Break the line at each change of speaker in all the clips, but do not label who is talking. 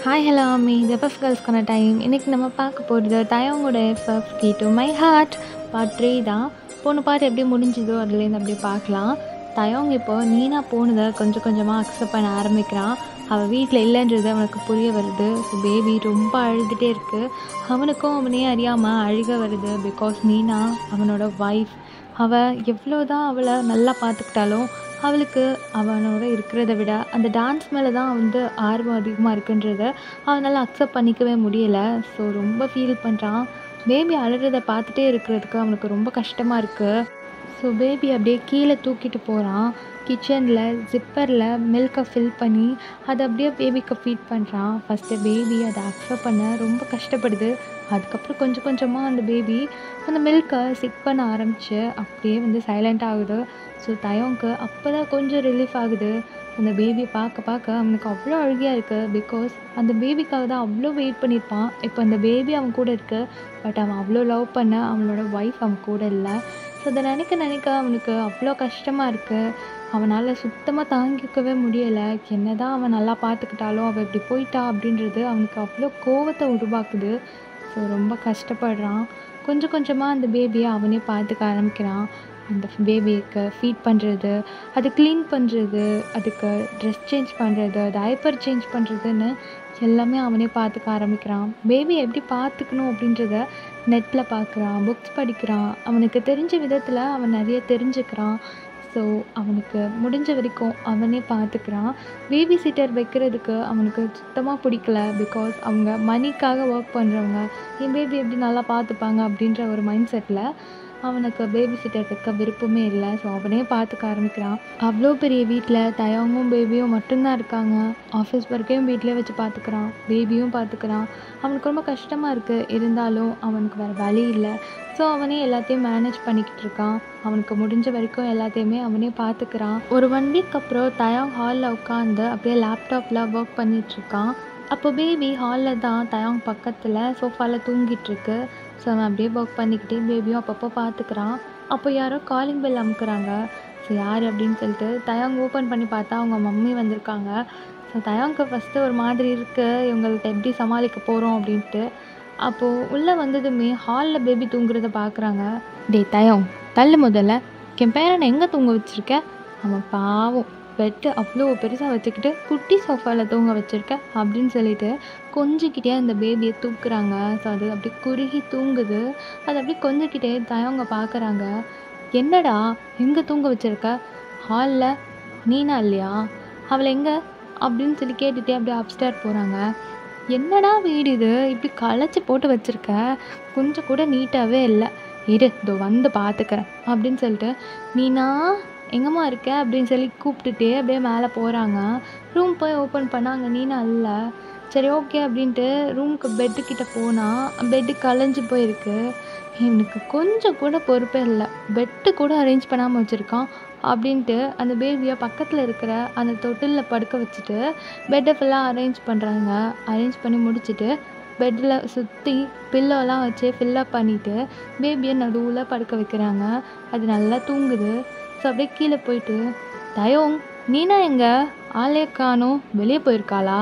hi hello அம்மி இது FF கேர்ள்ஸ்க்கான time இன்றைக்கி நம்ம பார்க்க போகிறது தயவங்களோட எஃப்எஃப் key to my heart part three தான் போன பார்ட் எப்படி முடிஞ்சுதோ அதுலேருந்து அப்படியே பார்க்கலாம் தயவங்க இப்போ நீனா போனதை கொஞ்சம் கொஞ்சமாக அக்செப்ட் பண்ண ஆரம்பிக்கிறான் அவள் வீட்டில் இல்லைன்றது அவனுக்கு புரிய வருது ஸோ பேபி ரொம்ப அழுதுகிட்டே இருக்குது அவனுக்கும் அவனே அறியாமல் அழுக வருது பிகாஸ் நீனா அவனோட ஒய்ஃப் அவள் எவ்வளோ தான் அவளை நல்லா பார்த்துக்கிட்டாலும் அவளுக்கு அவனோட இருக்கிறத விட அந்த டான்ஸ் மேலே தான் வந்து ஆர்வம் அதிகமாக இருக்குன்றத அவனால் அக்செப்ட் பண்ணிக்கவே முடியலை ஸோ ரொம்ப ஃபீல் பண்ணுறான் பேபி அழுறத பார்த்துட்டே இருக்கிறதுக்கு அவனுக்கு ரொம்ப கஷ்டமாக இருக்குது ஸோ பேபி அப்படியே கீழே தூக்கிட்டு போகிறான் கிச்சனில் ஜிப்பரில் மில்கை ஃபில் பண்ணி அதை அப்படியே பேபிக்கு ஃபீட் பண்ணுறான் ஃபஸ்ட்டு பேபி அதை அக்செப்ட் பண்ண ரொம்ப கஷ்டப்படுது அதுக்கப்புறம் கொஞ்சம் கொஞ்சமாக அந்த பேபி அந்த மில்கை சிக் பண்ண ஆரம்பிச்சு அப்படியே வந்து சைலண்ட் ஆகுது ஸோ தயவுக்கு அப்போ தான் கொஞ்சம் ரிலீஃப் ஆகுது அந்த பேபியை பார்க்க பார்க்க அவனுக்கு அவ்வளோ அழுகையாக இருக்குது பிகாஸ் அந்த பேபிக்காக தான் அவ்வளோ வெயிட் பண்ணியிருப்பான் இப்போ அந்த பேபி அவன் கூட இருக்குது பட் அவன் அவ்வளோ லவ் பண்ண அவனோட ஒய்ஃப் அவன் கூட இல்லை ஸோ அதை நினைக்க நினைக்க அவனுக்கு அவ்வளோ கஷ்டமாக இருக்குது அவனால் சுத்தமாக தாங்கிக்கவே முடியலை என்ன தான் அவன் நல்லா பார்த்துக்கிட்டாலும் அவள் இப்படி போயிட்டா அப்படின்றது அவனுக்கு அவ்வளோ கோவத்தை உருவாக்குது ஸோ ரொம்ப கஷ்டப்படுறான் கொஞ்சம் கொஞ்சமாக அந்த பேபியை அவனே பார்த்துக்க ஆரம்பிக்கிறான் அந்த பேபிக்கு ஃபீட் பண்ணுறது அது க்ளீன் பண்ணுறது அதுக்கு ட்ரெஸ் சேஞ்ச் பண்ணுறது டைப்பர் சேஞ்ச் பண்ணுறதுன்னு எல்லாமே அவனே பார்த்துக்க ஆரம்பிக்கிறான் பேபி எப்படி பார்த்துக்கணும் அப்படின்றத நெட்டில் பார்க்குறான் புக்ஸ் படிக்கிறான் அவனுக்கு தெரிஞ்ச விதத்தில் அவன் நிறைய தெரிஞ்சுக்கிறான் ஸோ அவனுக்கு முடிஞ்ச வரைக்கும் அவனே பார்த்துக்கிறான் பேபி சிட்டர் வைக்கிறதுக்கு அவனுக்கு சுத்தமாக பிடிக்கல பிகாஸ் அவங்க மணிக்காக ஒர்க் பண்ணுறவங்க என் பேபி எப்படி நல்லா பார்த்துப்பாங்க அப்படின்ற ஒரு மைண்ட் செட்டில் அவனுக்கு பேபி சிட்டர் வைக்க விருப்பமே இல்லை ஸோ அவனே பார்த்துக்க ஆரம்பிக்கிறான் அவ்வளோ பெரிய வீட்டில் தயவங்கும் பேபியும் மட்டும்தான் இருக்காங்க ஆஃபீஸ் ஒர்க்கையும் வீட்டிலே வச்சு பார்த்துக்கிறான் பேபியும் பார்த்துக்கிறான் அவனுக்கு ரொம்ப கஷ்டமாக இருக்குது இருந்தாலும் அவனுக்கு வேறு வழி இல்லை ஸோ அவனே எல்லாத்தையும் மேனேஜ் பண்ணிக்கிட்டு இருக்கான் அவனுக்கு முடிஞ்ச வரைக்கும் எல்லாத்தையுமே அவனே பார்த்துக்கிறான் ஒரு ஒன் வீக் அப்புறம் தயாங் ஹாலில் உட்காந்து அப்படியே லேப்டாப்பில் ஒர்க் பண்ணிகிட்ருக்கான் அப்போ பேபி ஹாலில் தான் தயாங் பக்கத்தில் சோஃபாவில் தூங்கிட்டுருக்கு ஸோ அவன் அப்படியே ஒர்க் பண்ணிக்கிட்டே பேபியும் அப்பப்போ பார்த்துக்கிறான் அப்போ யாரோ காலிங் பெல் அமுக்குறாங்க ஸோ யார் அப்படின்னு சொல்லிட்டு தயாங் ஓப்பன் பண்ணி பார்த்தா அவங்க மம்மி வந்திருக்காங்க ஸோ தயாங்க்கு ஃபஸ்ட்டு ஒரு மாதிரி இருக்குது இவங்கள்ட்ட எப்படி சமாளிக்க போகிறோம் அப்படின்ட்டு அப்போது உள்ளே வந்ததுமே ஹாலில் பேபி தூங்குறத பார்க்குறாங்க டே தயம் தள்ளு முதல்ல என் பேரனை எங்கே தூங்க வச்சுருக்க அவன் பாவம் பெட்டு அவ்வளோ பெருசாக வச்சுக்கிட்டு குட்டி சோஃபாவில் தூங்க வச்சுருக்க அப்படின்னு சொல்லிட்டு கொஞ்சிக்கிட்டே அந்த பேபியை தூக்குறாங்க ஸோ அது அப்படியே குறுகி தூங்குது அது அப்படியே கொஞ்சிக்கிட்டே தயவங்க பார்க்குறாங்க என்னடா எங்கே தூங்க வச்சுருக்க ஹாலில் நீனா இல்லையா அவளை எங்கே அப்படின்னு சொல்லி கேட்டுகிட்டே அப்படியே அப்ஸ்டார் போகிறாங்க என்னடா வீடு இது இப்படி களைச்சி போட்டு வச்சுருக்க கொஞ்சம் கூட நீட்டாகவே இல்லை இரு இதோ வந்து பார்த்துக்கிறேன் அப்படின்னு சொல்லிட்டு நீனா எங்கம்மா இருக்க அப்படின்னு சொல்லி கூப்பிட்டுட்டே அப்படியே மேலே போகிறாங்க ரூம் போய் ஓப்பன் பண்ணால் அங்கே நீனா இல்லை சரி ஓகே அப்படின்ட்டு ரூமுக்கு பெட்டுக்கிட்ட போனால் பெட்டு கலைஞ்சு போயிருக்கு இவனுக்கு கொஞ்சம் கூட பொறுப்பே இல்லை பெட்டு கூட அரேஞ்ச் பண்ணாமல் வச்சுருக்கான் அப்படின்ட்டு அந்த பேபியை பக்கத்தில் இருக்கிற அந்த தொட்டிலில் படுக்க வச்சுட்டு பெட்டை ஃபுல்லாக அரேஞ்ச் பண்ணுறாங்க அரேஞ்ச் பண்ணி முடிச்சுட்டு பெட்டில் சுற்றி பில்லோலாம் வச்சு ஃபில்லப் பண்ணிவிட்டு பேபியை நடுவில் படுக்க வைக்கிறாங்க அது நல்லா தூங்குது ஸோ அப்படியே கீழே போயிட்டு தயோங் நீனா எங்கே ஆளே காணும் வெளியே போயிருக்காளா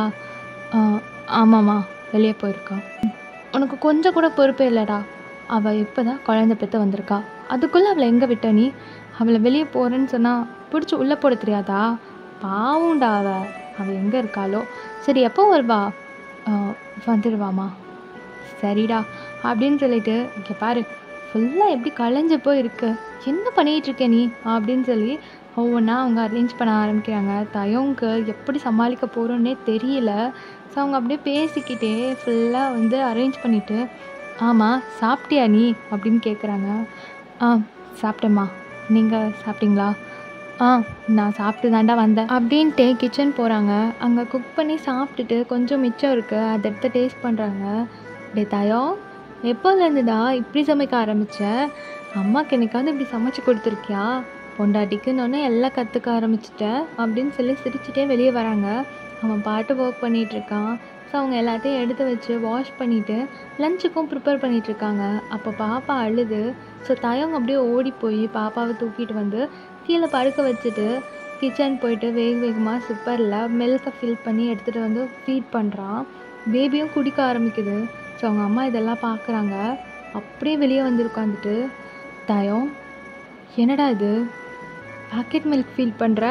ஆமாம்மா வெளியே போயிருக்கா உனக்கு கொஞ்சம் கூட பொறுப்பே இல்லைடா அவள் இப்போ தான் குழந்த பெற்று வந்திருக்கா அதுக்குள்ளே அவளை எங்கே விட்ட நீ அவளை வெளியே போகிறேன்னு சொன்னால் பிடிச்சி உள்ளே போட தெரியாதா பாவுண்டா அவள் அவள் எங்கே இருக்காளோ சரி எப்போ வருவா வந்துடுவாமா சரிடா அப்படின்னு சொல்லிட்டு இங்கே பாரு ஃபுல்லாக எப்படி களைஞ்சு போய் இருக்கு என்ன பண்ணிகிட்டு இருக்க நீ அப்படின்னு சொல்லி ஒவ்வொன்றா அவங்க அரேஞ்ச் பண்ண ஆரம்பிக்கிறாங்க தயவுக்கு எப்படி சமாளிக்க போகிறோன்னே தெரியல ஸோ அவங்க அப்படியே பேசிக்கிட்டே ஃபுல்லாக வந்து அரேஞ்ச் பண்ணிவிட்டு ஆமாம் சாப்பிட்டியா நீ அப்படின்னு கேட்குறாங்க ஆ சாப்பிட்டேம்மா நீங்கள் சாப்பிட்டீங்களா ஆ நான் சாப்பிட்டு தாண்டா வந்தேன் அப்படின்ட்டு கிச்சன் போகிறாங்க அங்கே குக் பண்ணி சாப்பிட்டுட்டு கொஞ்சம் மிச்சம் இருக்குது அதை எடுத்து டேஸ்ட் பண்ணுறாங்க டே தாயோ எப்போலேருந்துடா இப்படி சமைக்க ஆரம்பித்த அம்மாக்கு என்னைக்காவது இப்படி சமைச்சு கொடுத்துருக்கியா பொண்டாட்டிக்குன்னு எல்லாம் கற்றுக்க ஆரம்பிச்சிட்டேன் அப்படின்னு சொல்லி சிரிச்சிட்டே வெளியே வராங்க அவன் பாட்டு ஒர்க் பண்ணிகிட்ருக்கான் ஸோ அவங்க எல்லாத்தையும் எடுத்து வச்சு வாஷ் பண்ணிவிட்டு லஞ்சுக்கும் ப்ரிப்பேர் பண்ணிகிட்ருக்காங்க அப்போ பாப்பா அழுது ஸோ தயவங்க அப்படியே ஓடி போய் பாப்பாவை தூக்கிட்டு வந்து கீழே படுக்க வச்சுட்டு கிச்சன் போயிட்டு வேக வேகமாக சிப்பரில் மில்கை ஃபில் பண்ணி எடுத்துகிட்டு வந்து ஃபீட் பண்ணுறான் பேபியும் குடிக்க ஆரம்பிக்குது ஸோ அவங்க அம்மா இதெல்லாம் பார்க்குறாங்க அப்படியே வெளியே வந்து உட்காந்துட்டு தயம் என்னடா இது பாக்கெட் மில்க் ஃபீல் பண்ணுற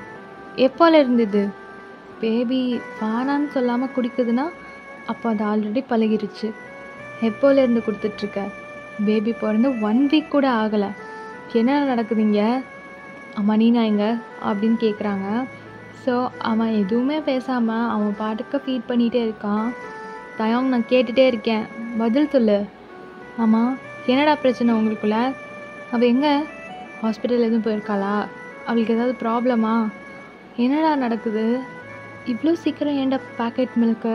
எப்போல இருந்தது பேபி வானான்னு சொல்லாமல் குடிக்குதுன்னா அப்போ அது ஆல்ரெடி பழகிருச்சு எப்போல இருந்து கொடுத்துட்ருக்க பேபி பிறந்து ஒன் வீக் கூட ஆகலை என்ன நடக்குதுங்க அம்மா நீனா எங்க அப்படின்னு கேட்குறாங்க ஸோ அவன் எதுவுமே பேசாமல் அவன் பாட்டுக்கு ஃபீட் பண்ணிகிட்டே இருக்கான் தயாங் நான் கேட்டுகிட்டே இருக்கேன் பதில் சொல்லு ஆமாம் என்னடா பிரச்சனை உங்களுக்குள்ள அவள் எங்கே ஹாஸ்பிட்டல் எதுவும் போயிருக்காளா அவளுக்கு ஏதாவது ப்ராப்ளமா என்னடா நடக்குது இவ்வளோ சீக்கிரம் ஏன்டா பேக்கெட் மில்க்கு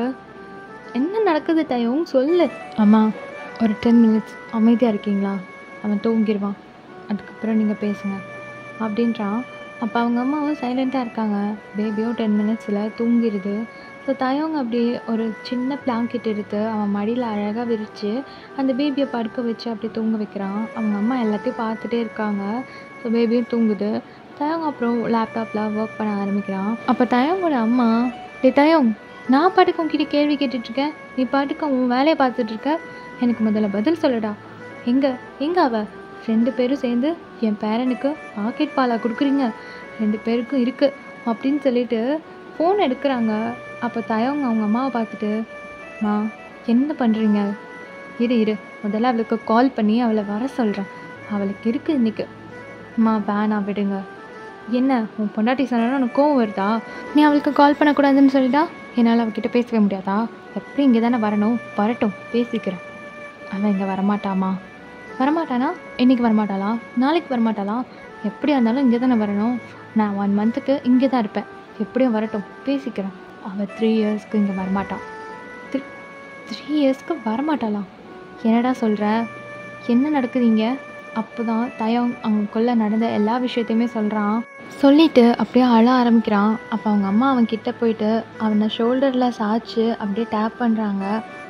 என்ன நடக்குது தயம் சொல்லு அம்மா ஒரு டென் மினிட்ஸ் அமைதியாக இருக்கீங்களா அவன் தூங்கிடுவான் அதுக்கப்புறம் நீங்கள் பேசுங்க அப்படின்றான் அப்போ அவங்க அம்மாவும் சைலண்ட்டாக இருக்காங்க பேபியும் டென் மினிட்ஸில் தூங்கிடுது ஸோ தயவங்க அப்படியே ஒரு சின்ன பிளாங்கெட் எடுத்து அவன் மடியில் அழகாக விரித்து அந்த பேபியை படுக்க வச்சு அப்படியே தூங்க வைக்கிறான் அவங்க அம்மா எல்லாத்தையும் பார்த்துட்டே இருக்காங்க ஸோ பேபியும் தூங்குது தயவங்க அப்புறம் லேப்டாப்பில் ஒர்க் பண்ண ஆரம்பிக்கிறான் அப்போ தயவங்களோட அம்மா டே தயவங் நான் பாட்டுக்கு உங்ககிட்ட கேள்வி கேட்டுட்ருக்கேன் நீ பாட்டுக்கு உன் வேலையை பார்த்துட்ருக்க எனக்கு முதல்ல பதில் சொல்லுடா எங்கே எங்கே அவ ரெண்டு பேரும் சேர்ந்து என் பேரனுக்கு பாக்கெட் பாலா கொடுக்குறீங்க ரெண்டு பேருக்கும் இருக்குது அப்படின்னு சொல்லிட்டு ஃபோன் எடுக்கிறாங்க அப்போ தயவங்க அவங்க அம்மாவை பார்த்துட்டு மா என்ன பண்ணுறீங்க இரு இரு முதல்ல அவளுக்கு கால் பண்ணி அவளை வர சொல்கிறேன் அவளுக்கு இருக்குது இன்னைக்கு அம்மா வேணாம் விடுங்க என்ன உன் பொண்டாட்டி சொன்னா உனக்கு கோவம் வருதா நீ அவளுக்கு கால் பண்ணக்கூடாதுன்னு சொல்லிட்டா என்னால் அவகிட்ட பேசவே முடியாதா எப்படி இங்கே தானே வரணும் வரட்டும் பேசிக்கிறேன் அவன் இங்கே வரமாட்டாமா வரமாட்டானா இன்னைக்கு வரமாட்டாளா நாளைக்கு வரமாட்டாளா எப்படியா இருந்தாலும் இங்கே தானே வரணும் நான் ஒன் மந்த்துக்கு இங்கே தான் இருப்பேன் எப்படியும் வரட்டும் பேசிக்கிறேன் அவள் த்ரீ இயர்ஸ்க்கு இங்கே வரமாட்டான் த்ரீ த்ரீ இயர்ஸ்க்கு வரமாட்டாளா என்னடா சொல்கிற என்ன நடக்குது இங்கே அப்போ தான் தயம் அவங்களுக்குள்ளே நடந்த எல்லா விஷயத்தையுமே சொல்கிறான் சொல்லிட்டு அப்படியே அழ ஆரம்பிக்கிறான் அப்போ அவங்க அம்மா அவன் கிட்ட போயிட்டு அவனை ஷோல்டரில் சாய்ச்சி அப்படியே டேப் பண்ணுறாங்க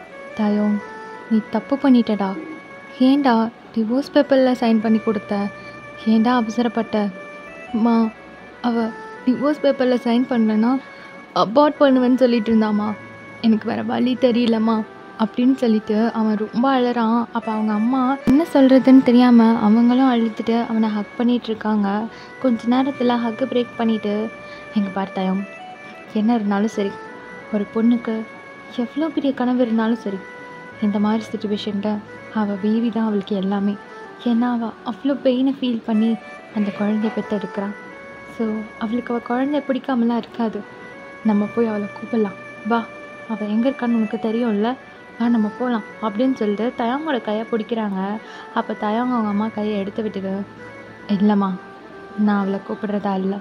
தயம் நீ தப்பு பண்ணிட்டடா ஏன்டா டிவோர்ஸ் பேப்பரில் சைன் பண்ணி கொடுத்த ஏன்டா அவசரப்பட்ட அம்மா அவள் டிவோர்ஸ் பேப்பரில் சைன் பண்ணலன்னா அபார்ட் பண்ணுவேன்னு சொல்லிட்டு இருந்தாம்மா எனக்கு வேறு வழி தெரியலம்மா அப்படின்னு சொல்லிட்டு அவன் ரொம்ப அழறான் அப்போ அவங்க அம்மா என்ன சொல்கிறதுன்னு தெரியாமல் அவங்களும் அழுதுட்டு அவனை ஹக் பண்ணிட்டு இருக்காங்க கொஞ்ச நேரத்தில் ஹக்கு பிரேக் பண்ணிவிட்டு எங்கள் பார்த்தாயம் என்ன இருந்தாலும் சரி ஒரு பொண்ணுக்கு எவ்வளோ பெரிய கனவு இருந்தாலும் சரி இந்த மாதிரி சுச்சுவேஷனில் அவள் பேபி தான் அவளுக்கு எல்லாமே ஏன்னா அவள் அவ்வளோ பெயினை ஃபீல் பண்ணி அந்த குழந்தைய பெற்றெடுக்கிறான் ஸோ அவளுக்கு அவள் குழந்தைய பிடிக்காமலாம் இருக்காது நம்ம போய் அவளை கூப்பிடலாம் வா அவள் எங்கே இருக்கான்னு உனக்கு தெரியும்ல வா நம்ம போகலாம் அப்படின்னு சொல்லிட்டு தயாங்கோட கையை பிடிக்கிறாங்க அப்போ தயாங்க அவங்க அம்மா கையை எடுத்து விட்டுட்டு இல்லைம்மா நான் அவளை கூப்பிடுறதா இல்லை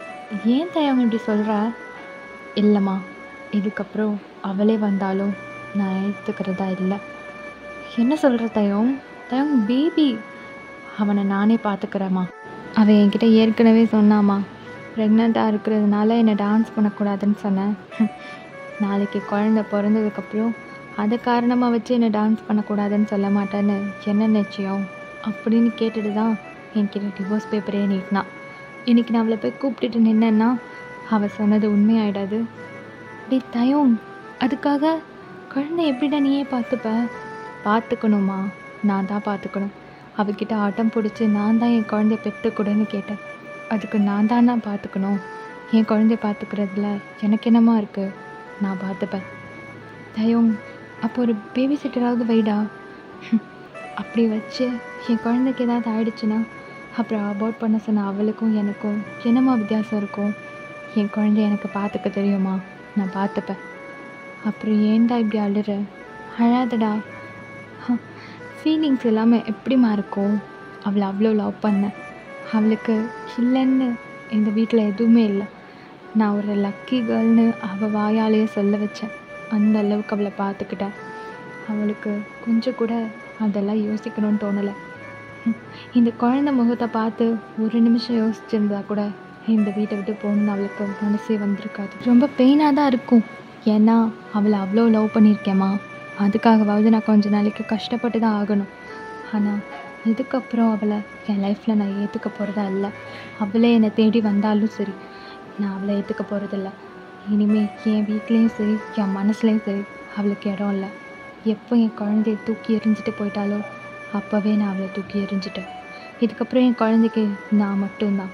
ஏன் தயாங்க இப்படி சொல்கிற இல்லைம்மா இதுக்கப்புறம் அவளே வந்தாலும் நான் ஏற்றுக்கிறதா இல்லை என்ன சொல்கிற தயம் தயம் பேபி அவனை நானே பார்த்துக்கிறேம்மா அவன் என்கிட்ட ஏற்கனவே சொன்னாம்மா ப்ரெக்னெண்ட்டாக இருக்கிறதுனால என்னை டான்ஸ் பண்ணக்கூடாதுன்னு சொன்னேன் நாளைக்கு குழந்த பிறந்ததுக்கப்புறம் அதை காரணமாக வச்சு என்னை டான்ஸ் பண்ணக்கூடாதுன்னு சொல்ல மாட்டேன்னு என்ன நிச்சயம் அப்படின்னு கேட்டுட்டு தான் என்கிட்ட டிவோர்ஸ் பேப்பரே நீட்டினான் இன்னைக்கு நான் அவளை போய் கூப்பிட்டுட்டு நின்னேன்னா அவள் சொன்னது உண்மையாயிடாது டே தயம் அதுக்காக குழந்தை எப்படிடா நீயே பார்த்துப்ப பார்த்துக்கணுமா நான் தான் பார்த்துக்கணும் அவகிட்ட ஆட்டம் பிடிச்சி நான் தான் என் குழந்தைய பெற்றுக்கூடன்னு கேட்டேன் அதுக்கு நான் தானே பார்த்துக்கணும் என் குழந்தைய பார்த்துக்கிறதுல எனக்கு என்னமா இருக்குது நான் பார்த்துப்பேன் தயம் அப்போ ஒரு பேபி சிட்டராவது வைடா அப்படி வச்சு என் குழந்தைக்கு ஏதாவது ஆயிடுச்சுன்னா அப்புறம் அபார்ட் பண்ண சொன்ன அவளுக்கும் எனக்கும் என்னம்மா வித்தியாசம் இருக்கும் என் குழந்தைய எனக்கு பார்த்துக்க தெரியுமா நான் பார்த்துப்பேன் அப்புறம் ஏன்டா இப்படி அழுற அழாதடா ஃபீலிங்ஸ் எல்லாமே எப்படிம்மா இருக்கும் அவளை அவ்வளோ லவ் பண்ணேன் அவளுக்கு இல்லைன்னு இந்த வீட்டில் எதுவுமே இல்லை நான் ஒரு லக்கி கேர்ள்னு அவள் வாயாலேயே சொல்ல வச்சேன் அந்த அளவுக்கு அவளை பார்த்துக்கிட்டேன் அவளுக்கு கொஞ்சம் கூட அதெல்லாம் யோசிக்கணும்னு தோணலை இந்த குழந்தை முகத்தை பார்த்து ஒரு நிமிஷம் யோசிச்சிருந்தா கூட இந்த வீட்டை விட்டு போகணுன்னு அவளுக்கு மனசே வந்திருக்காது ரொம்ப பெயினாக தான் இருக்கும் ஏன்னா அவளை அவ்வளோ லவ் பண்ணியிருக்கேம்மா அதுக்காகவாவது நான் கொஞ்ச நாளைக்கு கஷ்டப்பட்டு தான் ஆகணும் ஆனால் இதுக்கப்புறம் அவளை என் லைஃப்பில் நான் ஏற்றுக்க போகிறதா இல்லை அவளே என்னை தேடி வந்தாலும் சரி நான் அவளை ஏற்றுக்க போகிறதில்ல இனிமேல் என் வீட்லேயும் சரி என் மனசுலேயும் சரி அவளுக்கு இடம் இல்லை எப்போ என் குழந்தைய தூக்கி எறிஞ்சிட்டு போயிட்டாலோ அப்போவே நான் அவளை தூக்கி எறிஞ்சிட்டேன் இதுக்கப்புறம் என் குழந்தைக்கு நான் மட்டும்தான்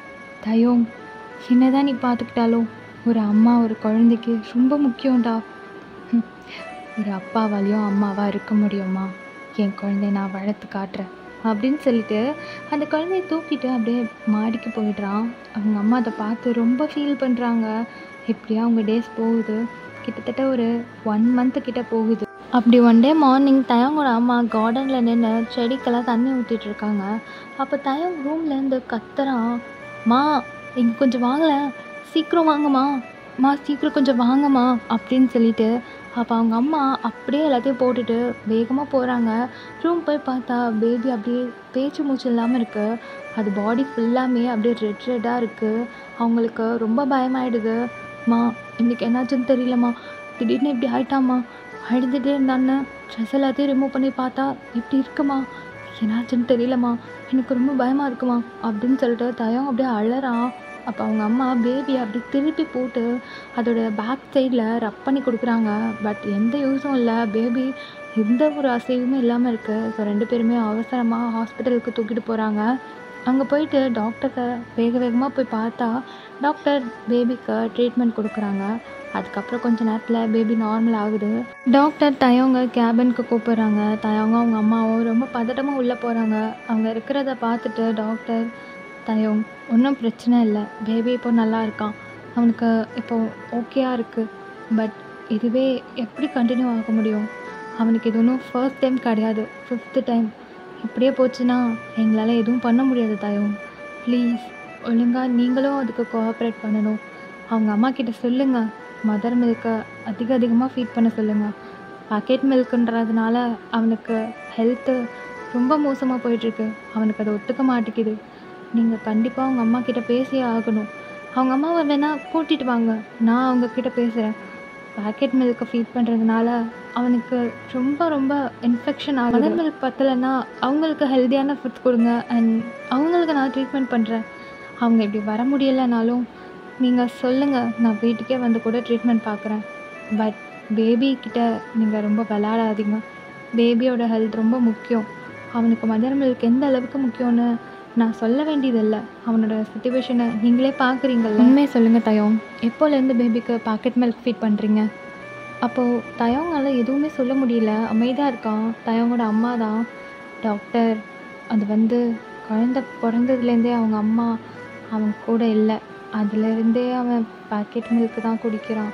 தயோங் என்னதான் நீ பார்த்துக்கிட்டாலும் ஒரு அம்மா ஒரு குழந்தைக்கு ரொம்ப முக்கியம்டா ஹம், ஒரு அப்பாவாலையும் அம்மாவா இருக்க முடியுமா என் குழந்தைய நான் வளர்த்து காட்டுறேன் அப்படின்னு சொல்லிட்டு அந்த குழந்தைய தூக்கிட்டு அப்படியே மாடிக்கு போயிடுறான் அவங்க அம்மா அதை பார்த்து ரொம்ப ஃபீல் பண்ணுறாங்க இப்படியா அவங்க டேஸ் போகுது கிட்டத்தட்ட ஒரு ஒன் மந்த்து கிட்ட போகுது அப்படி ஒன் டே மார்னிங் தயங்கோட அம்மா கார்டனில் நின்று செடிக்கெல்லாம் தண்ணி ஊற்றிட்டு இருக்காங்க அப்போ தயங் ரூம்லேருந்து கத்துறான் மா இங்கே கொஞ்சம் வாங்கல சீக்கிரம் வாங்கம்மா மா சீக்கிரம் கொஞ்சம் வாங்கம்மா அப்படின்னு சொல்லிட்டு அப்போ அவங்க அம்மா அப்படியே எல்லாத்தையும் போட்டுட்டு வேகமாக போகிறாங்க ரூம் போய் பார்த்தா பேபி அப்படியே பேச்சு மூச்சு இல்லாமல் இருக்குது அது பாடி ஃபுல்லாமே அப்படியே ரெட் ரெட்டாக இருக்குது அவங்களுக்கு ரொம்ப பயமாயிடுது மா இன்னைக்கு என்னாச்சுன்னு தெரியலம்மா திடீர்னு இப்படி ஆயிட்டாம்மா அழுதுகிட்டே இருந்தான்னு ட்ரெஸ் எல்லாத்தையும் ரிமூவ் பண்ணி பார்த்தா இப்படி இருக்குமா என்னாச்சுன்னு தெரியலம்மா எனக்கு ரொம்ப பயமாக இருக்குமா அப்படின்னு சொல்லிட்டு தயம் அப்படியே அழறான் அப்போ அவங்க அம்மா பேபி அப்படி திருப்பி போட்டு அதோட பேக் சைடில் ரப் பண்ணி கொடுக்குறாங்க பட் எந்த யூஸும் இல்லை பேபி எந்த ஒரு அசைவுமே இல்லாமல் இருக்குது ஸோ ரெண்டு பேருமே அவசரமாக ஹாஸ்பிட்டலுக்கு தூக்கிட்டு போகிறாங்க அங்கே போயிட்டு டாக்டர்கிட்ட வேக வேகமாக போய் பார்த்தா டாக்டர் பேபிக்கு ட்ரீட்மெண்ட் கொடுக்குறாங்க அதுக்கப்புறம் கொஞ்ச நேரத்தில் பேபி நார்மல் ஆகுது டாக்டர் தயவங்க கேபினுக்கு கூப்பிட்றாங்க தயவங்க அவங்க அம்மாவும் ரொம்ப பதட்டமாக உள்ளே போகிறாங்க அவங்க இருக்கிறத பார்த்துட்டு டாக்டர் தயவங் ஒன்றும் பிரச்சனை இல்லை பேபி இப்போ நல்லா இருக்கான் அவனுக்கு இப்போ ஓகேயா இருக்குது பட் இதுவே எப்படி கண்டினியூ ஆக முடியும் அவனுக்கு இது ஒன்றும் ஃபர்ஸ்ட் டைம் கிடையாது ஃபிஃப்த்து டைம் இப்படியே போச்சுன்னா எங்களால் எதுவும் பண்ண முடியாது தயவங் ப்ளீஸ் ஒழுங்காக நீங்களும் அதுக்கு கோஆப்ரேட் பண்ணணும் அவங்க அம்மா கிட்ட சொல்லுங்கள் மதர் மில்க்கை அதிக அதிகமாக ஃபீட் பண்ண சொல்லுங்கள் பாக்கெட் மில்க்குன்றதுனால அவனுக்கு ஹெல்த்து ரொம்ப மோசமாக போயிட்டுருக்கு அவனுக்கு அதை ஒத்துக்க மாட்டேங்குது நீங்கள் கண்டிப்பாக அவங்க அம்மா கிட்ட பேசியே ஆகணும் அவங்க அம்மாவை வேணால் கூட்டிகிட்டு வாங்க நான் அவங்க கிட்ட பேசுகிறேன் பாக்கெட் மில்க்கை ஃபீட் பண்ணுறதுனால அவனுக்கு ரொம்ப ரொம்ப இன்ஃபெக்ஷன் ஆகுது மதர் மில்க் பத்தலைன்னா அவங்களுக்கு ஹெல்த்தியான ஃபுட்ஸ் கொடுங்க அண்ட் அவங்களுக்கு நான் ட்ரீட்மெண்ட் பண்ணுறேன் அவங்க இப்படி வர முடியலைனாலும் நீங்கள் சொல்லுங்கள் நான் வீட்டுக்கே வந்து கூட ட்ரீட்மெண்ட் பார்க்குறேன் பட் பேபி கிட்ட நீங்கள் ரொம்ப விளையாடாதீங்க பேபியோட ஹெல்த் ரொம்ப முக்கியம் அவனுக்கு மதர் மில்க் எந்த அளவுக்கு முக்கியம்னு நான் சொல்ல வேண்டியதில்லை அவனோட சுச்சுவேஷனை நீங்களே பார்க்குறீங்கல்ல உண்மையை சொல்லுங்கள் தயோங் எப்போலேருந்து பேபிக்கு பாக்கெட் மில்க் ஃபீட் பண்ணுறீங்க அப்போது தயோங்கால எதுவுமே சொல்ல முடியல அமைதியாக இருக்கான் தயோங்கோட அம்மா தான் டாக்டர் அது வந்து குழந்த பிறந்ததுலேருந்தே அவங்க அம்மா அவன் கூட இல்லை அதுலேருந்தே அவன் பாக்கெட் மில்க் தான் குடிக்கிறான்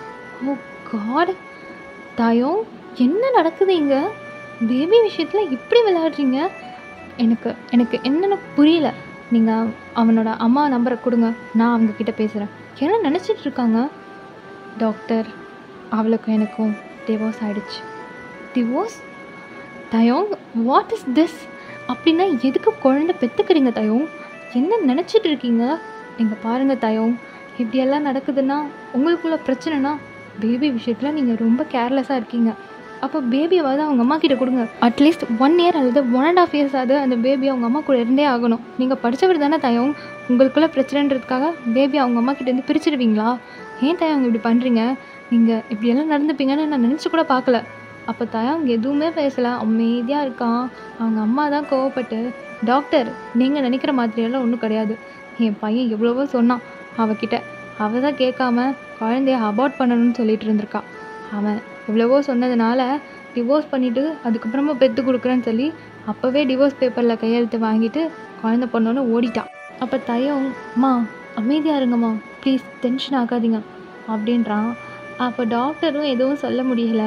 ஓ காட் தயோங் என்ன நடக்குது இங்கே பேபி விஷயத்தில் இப்படி விளையாடுறீங்க எனக்கு எனக்கு என்னென்னு புரியல நீங்கள் அவனோட அம்மா நம்பரை கொடுங்க நான் அவங்க கிட்ட பேசுகிறேன் என்ன நினச்சிட்டு இருக்காங்க டாக்டர் அவளுக்கும் எனக்கும் டிவோர்ஸ் ஆயிடுச்சு டிவோர்ஸ் தயோங் வாட் இஸ் திஸ் அப்படின்னா எதுக்கு குழந்தை பெற்றுக்கிறீங்க தயோங் என்ன நினச்சிட்டு இருக்கீங்க இங்கே பாருங்கள் தயோங் இப்படியெல்லாம் நடக்குதுன்னா உங்களுக்குள்ள பிரச்சனைனா பேபி விஷயத்தில் நீங்கள் ரொம்ப கேர்லெஸ்ஸாக இருக்கீங்க அப்போ பேபியாவது அவங்க அம்மா கிட்ட கொடுங்க அட்லீஸ்ட் ஒன் இயர் அல்லது ஒன் அண்ட் ஆஃப் இயர்ஸ் ஆகுது அந்த பேபி அவங்க அம்மா கூட இருந்தே ஆகணும் நீங்கள் படித்தவர் தானே தயம் உங்களுக்குள்ள பிரச்சனைன்றதுக்காக பேபி அவங்க அம்மா கிட்டேருந்து பிரிச்சிடுவீங்களா ஏன் தயம் இப்படி பண்ணுறீங்க நீங்கள் இப்படியெல்லாம் நடந்துப்பீங்கன்னு நான் நினச்சி கூட பார்க்கல அப்போ தயம் எதுவுமே பேசலை அமைதியாக இருக்கான் அவங்க அம்மா தான் கோவப்பட்டு டாக்டர் நீங்கள் நினைக்கிற மாதிரியெல்லாம் ஒன்றும் கிடையாது என் பையன் எவ்வளவோ சொன்னான் அவகிட்ட அவள் தான் கேட்காம குழந்தைய அபார்ட் பண்ணணும்னு சொல்லிட்டு இருந்திருக்கா அவன் எவ்வளவோ சொன்னதுனால டிவோர்ஸ் பண்ணிவிட்டு அதுக்கப்புறமா பெற்று கொடுக்குறேன்னு சொல்லி அப்போவே டிவோர்ஸ் பேப்பரில் கையெழுத்து வாங்கிட்டு குழந்த பொண்ணோன்னு ஓடிட்டான் அப்போ தயம் அம்மா அமைதியாக இருங்கம்மா ப்ளீஸ் டென்ஷன் ஆகாதீங்க அப்படின்றான் அப்போ டாக்டரும் எதுவும் சொல்ல முடியல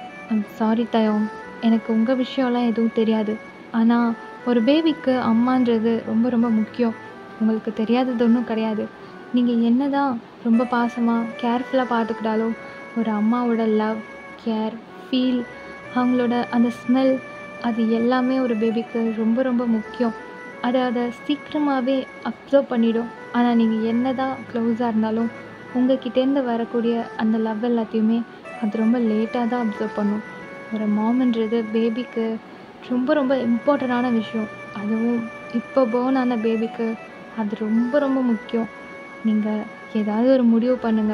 சாரி தயம் எனக்கு உங்கள் விஷயம்லாம் எதுவும் தெரியாது ஆனால் ஒரு பேபிக்கு அம்மான்றது ரொம்ப ரொம்ப முக்கியம் உங்களுக்கு தெரியாதது ஒன்றும் கிடையாது நீங்கள் என்ன தான் ரொம்ப பாசமாக கேர்ஃபுல்லாக பார்த்துக்கிட்டாலும் ஒரு அம்மாவோட லவ் கேர் ஃபீல் அவங்களோட அந்த ஸ்மெல் அது எல்லாமே ஒரு பேபிக்கு ரொம்ப ரொம்ப முக்கியம் அதை அதை சீக்கிரமாகவே அப்சர்வ் பண்ணிடும் ஆனால் நீங்கள் என்ன தான் க்ளோஸாக இருந்தாலும் உங்ககிட்டேருந்து வரக்கூடிய அந்த லவ் எல்லாத்தையுமே அது ரொம்ப லேட்டாக தான் அப்சர்வ் பண்ணும் ஒரு மாம்ன்றது பேபிக்கு ரொம்ப ரொம்ப இம்பார்ட்டண்டான விஷயம் அதுவும் இப்போ பேர்ன் ஆன பேபிக்கு அது ரொம்ப ரொம்ப முக்கியம் நீங்கள் ஏதாவது ஒரு முடிவு பண்ணுங்கள்